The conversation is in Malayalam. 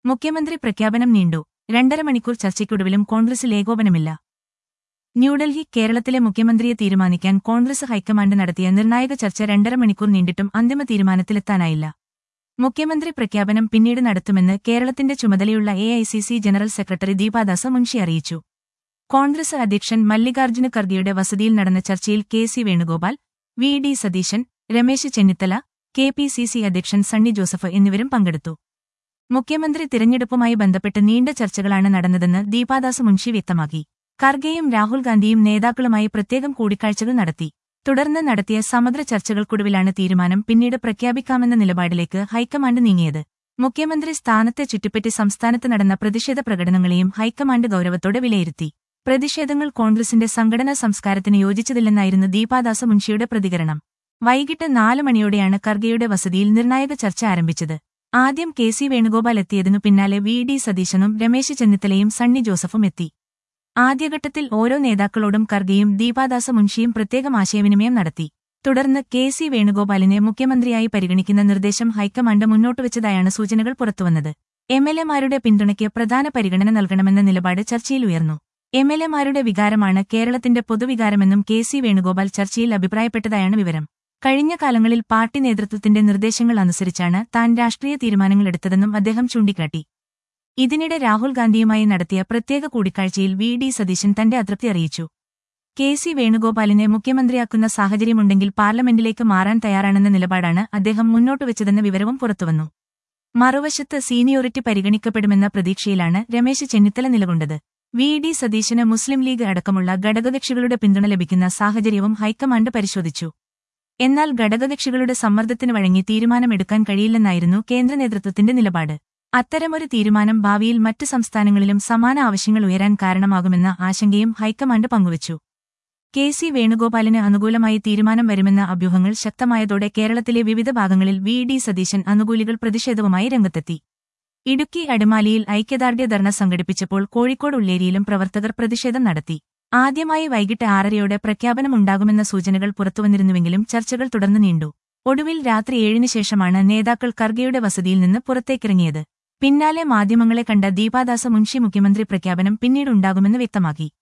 മുഖ്യമന്ത്രി പ്രഖ്യാപനം നീണ്ടു രണ്ടര മണിക്കൂർ ചർച്ചയ്ക്കൊടുവിലും കോൺഗ്രസിൽ ഏകോപനമില്ല ന്യൂഡൽഹി കേരളത്തിലെ മുഖ്യമന്ത്രിയെ തീരുമാനിക്കാൻ കോൺഗ്രസ് ഹൈക്കമാൻഡ് നടത്തിയ നിർണായക ചർച്ച രണ്ടര മണിക്കൂർ നീണ്ടിട്ടും അന്തിമ തീരുമാനത്തിലെത്താനായില്ല മുഖ്യമന്ത്രി പ്രഖ്യാപനം പിന്നീട് നടത്തുമെന്ന് കേരളത്തിന്റെ ചുമതലയുള്ള A general secretary Deepa Das Munshi അറിയിച്ചു കോൺഗ്രസ് അധ്യക്ഷൻ മല്ലികാർജ്ജുന ഖർഗെയുടെ വസതിയിൽ നടന്ന ചർച്ചയിൽ K C Venugopal V D Satheesan Ramesh Chennithala K P C C അധ്യക്ഷൻ സണ്ണി ജോസഫ് എന്നിവരും പങ്കെടുത്തു മുഖ്യമന്ത്രി തിരഞ്ഞെടുപ്പുമായി ബന്ധപ്പെട്ട് നീണ്ട ചർച്ചകളാണ് നടന്നതെന്ന് ദീപാദാസ് മുൻഷി വ്യക്തമാക്കി ഖർഗെയും രാഹുൽ ഗാന്ധിയും നേതാക്കളുമായി പ്രത്യേകം കൂടിക്കാഴ്ചകൾ നടത്തി തുടർന്ന് നടത്തിയ സമഗ്ര ചർച്ചകൾക്കൊടുവിലാണ് തീരുമാനം പിന്നീട് പ്രഖ്യാപിക്കാമെന്ന നിലപാടിലേക്ക് ഹൈക്കമാൻഡ് നീങ്ങിയത് മുഖ്യമന്ത്രി സ്ഥാനത്തെ ചുറ്റിപ്പറ്റി സംസ്ഥാനത്ത് നടന്ന പ്രതിഷേധ പ്രകടനങ്ങളെയും ഹൈക്കമാൻഡ് ഗൌരവത്തോടെ വിലയിരുത്തി പ്രതിഷേധങ്ങൾ കോൺഗ്രസിന്റെ സംഘടനാ സംസ്കാരത്തിന് യോജിച്ചതില്ലെന്നായിരുന്നു ദീപാദാസ മുൻഷിയുടെ പ്രതികരണം വൈകിട്ട് നാല് മണിയോടെയാണ് ഖർഗെയുടെ വസതിയിൽ നിർണായക ചർച്ച ആരംഭിച്ചത് ആദ്യം കെ സി വേണുഗോപാൽ എത്തിയതിനു പിന്നാലെ വി ഡി സതീശനും രമേശ് ചെന്നിത്തലയും സണ്ണി ജോസഫും എത്തി ആദ്യഘട്ടത്തിൽ ഓരോ നേതാക്കളോടും ഖർഗെയും ദീപാദാസ മുൻഷിയും പ്രത്യേകം ആശയവിനിമയം നടത്തി തുടർന്ന് കെ സി വേണുഗോപാലിനെ മുഖ്യമന്ത്രിയായി പരിഗണിക്കുന്ന നിർദ്ദേശം ഹൈക്കമാൻഡ് മുന്നോട്ടുവച്ചതായാണ് സൂചനകൾ പുറത്തുവന്നത് എം എൽ എമാരുടെ പിന്തുണയ്ക്ക് പ്രധാന പരിഗണന നൽകണമെന്ന നിലപാട് ചർച്ചയിൽ ഉയർന്നു എം എൽ എമാരുടെ വികാരമാണ് കേരളത്തിന്റെ പൊതുവികാരമെന്നും കെ സി വേണുഗോപാൽ ചർച്ചയിൽ അഭിപ്രായപ്പെട്ടതായാണ് വിവരം കഴിഞ്ഞ കാലങ്ങളിൽ പാർട്ടി നേതൃത്വത്തിന്റെ നിർദ്ദേശങ്ങൾ അനുസരിച്ചാണ് താൻ രാഷ്ട്രീയ തീരുമാനങ്ങളെടുത്തതെന്നും അദ്ദേഹം ചൂണ്ടിക്കാട്ടി ഇതിനിടെ രാഹുൽ ഗാന്ധിയുമായി നടത്തിയ പ്രത്യേക കൂടിക്കാഴ്ചയിൽ വി ഡി സതീശൻ തന്റെ അതൃപ്തി അറിയിച്ചു കെ സി വേണുഗോപാലിനെ മുഖ്യമന്ത്രിയാക്കുന്ന സാഹചര്യമുണ്ടെങ്കിൽ പാർലമെന്റിലേക്ക് മാറാൻ തയ്യാറാണെന്ന നിലപാടാണ് അദ്ദേഹം മുന്നോട്ടുവച്ചതെന്ന വിവരവും പുറത്തുവന്നു മറുവശത്ത് സീനിയോറിറ്റി പരിഗണിക്കപ്പെടുമെന്ന പ്രതീക്ഷയിലാണ് രമേശ് ചെന്നിത്തല നിലകൊണ്ടത് വി ഡി സതീശന് മുസ്ലിം ലീഗ് അടക്കമുള്ള ഘടകകക്ഷികളുടെ പിന്തുണ ലഭിക്കുന്ന സാഹചര്യവും ഹൈക്കമാൻഡ് പരിശോധിച്ചു എന്നാൽ ഘടകകക്ഷികളുടെ സമ്മർദ്ദത്തിന് വഴങ്ങി തീരുമാനമെടുക്കാൻ കഴിയില്ലെന്നായിരുന്നു കേന്ദ്ര നേതൃത്വത്തിന്റെ നിലപാട് അത്തരമൊരു തീരുമാനം ഭാവിയിൽ മറ്റ് സംസ്ഥാനങ്ങളിലും സമാന ആവശ്യങ്ങൾ ഉയരാൻ കാരണമാകുമെന്ന ആശങ്കയും ഹൈക്കമാൻഡ് പങ്കുവച്ചു കെ സി വേണുഗോപാലിന് അനുകൂലമായി തീരുമാനം വരുമെന്ന അഭ്യൂഹങ്ങൾ ശക്തമായതോടെ കേരളത്തിലെ വിവിധ ഭാഗങ്ങളിൽ വി ഡി സതീശൻ അനുകൂലികൾ പ്രതിഷേധവുമായി രംഗത്തെത്തി ഇടുക്കി അടിമാലിയിൽ ഐക്യദാർഢ്യ ധർണ സംഘടിപ്പിച്ചപ്പോൾ കോഴിക്കോട് ഉള്ളേരിയിലും പ്രവർത്തകർ പ്രതിഷേധം നടത്തി ആദ്യമായി വൈകിട്ട് ആറരയോടെ പ്രഖ്യാപനമുണ്ടാകുമെന്ന സൂചനകൾ പുറത്തുവന്നിരുന്നുവെങ്കിലും ചർച്ചകൾ തുടർന്നു നീണ്ടു ഒടുവിൽ രാത്രി ഏഴിന് ശേഷമാണ് നേതാക്കൾ ഖർഗെയുടെ വസതിയിൽ നിന്ന് പുറത്തേക്കിറങ്ങിയത് പിന്നാലെ മാധ്യമങ്ങളെ കണ്ട ദീപാദാസ മുൻഷി മുഖ്യമന്ത്രി പ്രഖ്യാപനം പിന്നീടുണ്ടാകുമെന്ന് വ്യക്തമാക്കി